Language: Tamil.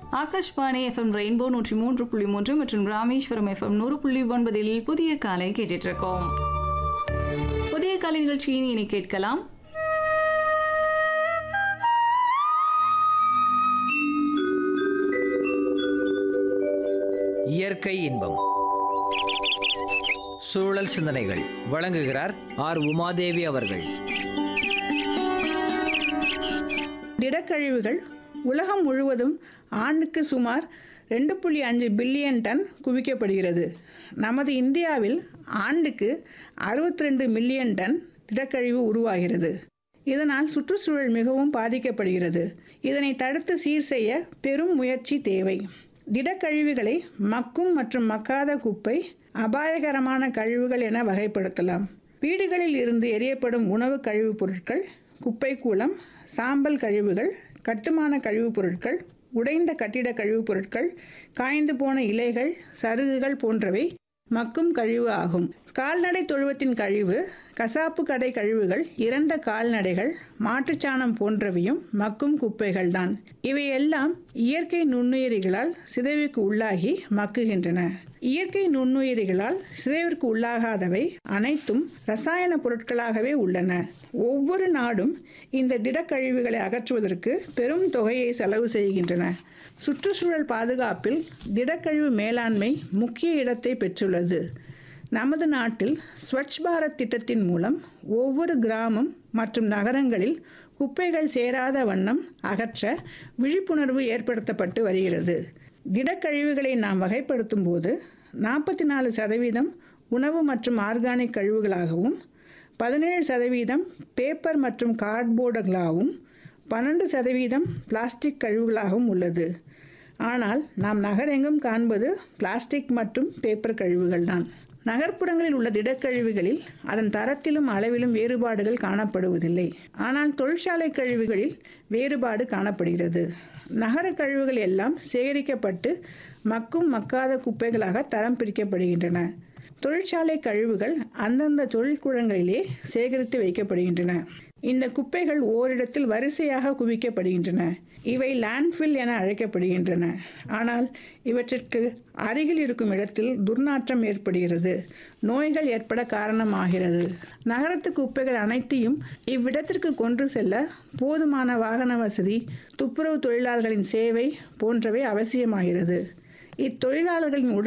ஆகாஷ்வாணி எஃப்எம் ரெயின்போ நூற்றி மூன்று புள்ளி மூன்று மற்றும் ராமேஸ்வரம் எஃப்எம் நூறு புள்ளி ஒன்பதில் புதிய காலை கேட்டுட்டு இருக்கோம் புதிய காலை நிகழ்ச்சியின் இனி கேட்கலாம் இயற்கை இன்பம் சூழல் சிந்தனைகள் வழங்குகிறார் ஆர் உமாதேவி அவர்கள் திடக்கழிவுகள் உலகம் முழுவதும் ஆண்டுக்கு சுமார் ரெண்டு புள்ளி அஞ்சு பில்லியன் டன் குவிக்கப்படுகிறது நமது இந்தியாவில் ஆண்டுக்கு 62 ரெண்டு மில்லியன் டன் திடக்கழிவு உருவாகிறது இதனால் சுற்றுச்சூழல் மிகவும் பாதிக்கப்படுகிறது இதனை தடுத்து சீர் செய்ய பெரும் முயற்சி தேவை திடக்கழிவுகளை மக்கும் மற்றும் மக்காத குப்பை அபாயகரமான கழிவுகள் என வகைப்படுத்தலாம் வீடுகளில் இருந்து எரியப்படும் உணவு கழிவுப் பொருட்கள் குப்பை கூலம் சாம்பல் கழிவுகள் கட்டுமான கழிவுப் பொருட்கள் உடைந்த கட்டிட கழிவுப் பொருட்கள் காய்ந்து போன இலைகள் சருகுகள் போன்றவை மக்கும் கழிவு ஆகும் கால்நடை தொழுவத்தின் கழிவு கசாப்பு கடை கழிவுகள் இறந்த கால்நடைகள் மாட்டுச்சாணம் போன்றவையும் மக்கும் குப்பைகள்தான் இவையெல்லாம் இயற்கை நுண்ணுயிரிகளால் சிதைவுக்கு உள்ளாகி மக்குகின்றன இயற்கை நுண்ணுயிரிகளால் சிதைவிற்கு உள்ளாகாதவை அனைத்தும் ரசாயன பொருட்களாகவே உள்ளன ஒவ்வொரு நாடும் இந்த திடக்கழிவுகளை அகற்றுவதற்கு பெரும் தொகையை செலவு செய்கின்றன சுற்றுச்சூழல் பாதுகாப்பில் திடக்கழிவு மேலாண்மை முக்கிய இடத்தை பெற்றுள்ளது நமது நாட்டில் ஸ்வச் பாரத் திட்டத்தின் மூலம் ஒவ்வொரு கிராமம் மற்றும் நகரங்களில் குப்பைகள் சேராத வண்ணம் அகற்ற விழிப்புணர்வு ஏற்படுத்தப்பட்டு வருகிறது திடக்கழிவுகளை நாம் வகைப்படுத்தும் போது நாற்பத்தி நாலு சதவீதம் உணவு மற்றும் ஆர்கானிக் கழிவுகளாகவும் பதினேழு சதவீதம் பேப்பர் மற்றும் கார்ட்போர்டுகளாகவும் பன்னெண்டு சதவீதம் பிளாஸ்டிக் கழிவுகளாகவும் உள்ளது ஆனால் நாம் நகரெங்கும் காண்பது பிளாஸ்டிக் மற்றும் பேப்பர் கழிவுகள்தான் நகர்ப்புறங்களில் உள்ள திடக்கழிவுகளில் அதன் தரத்திலும் அளவிலும் வேறுபாடுகள் காணப்படுவதில்லை ஆனால் தொழிற்சாலை கழிவுகளில் வேறுபாடு காணப்படுகிறது நகர கழிவுகள் எல்லாம் சேகரிக்கப்பட்டு மக்கும் மக்காத குப்பைகளாக தரம் பிரிக்கப்படுகின்றன தொழிற்சாலை கழிவுகள் அந்தந்த தொழிற்கூடங்களிலே சேகரித்து வைக்கப்படுகின்றன இந்த குப்பைகள் ஓரிடத்தில் வரிசையாக குவிக்கப்படுகின்றன இவை லேண்ட்ஃபில் என அழைக்கப்படுகின்றன ஆனால் இவற்றிற்கு அருகில் இருக்கும் இடத்தில் துர்நாற்றம் ஏற்படுகிறது நோய்கள் ஏற்பட காரணமாகிறது நகரத்து குப்பைகள் அனைத்தையும் இவ்விடத்திற்கு கொண்டு செல்ல போதுமான வாகன வசதி துப்புரவு தொழிலாளர்களின் சேவை போன்றவை அவசியமாகிறது இத்தொழிலாளர்களின் உடல்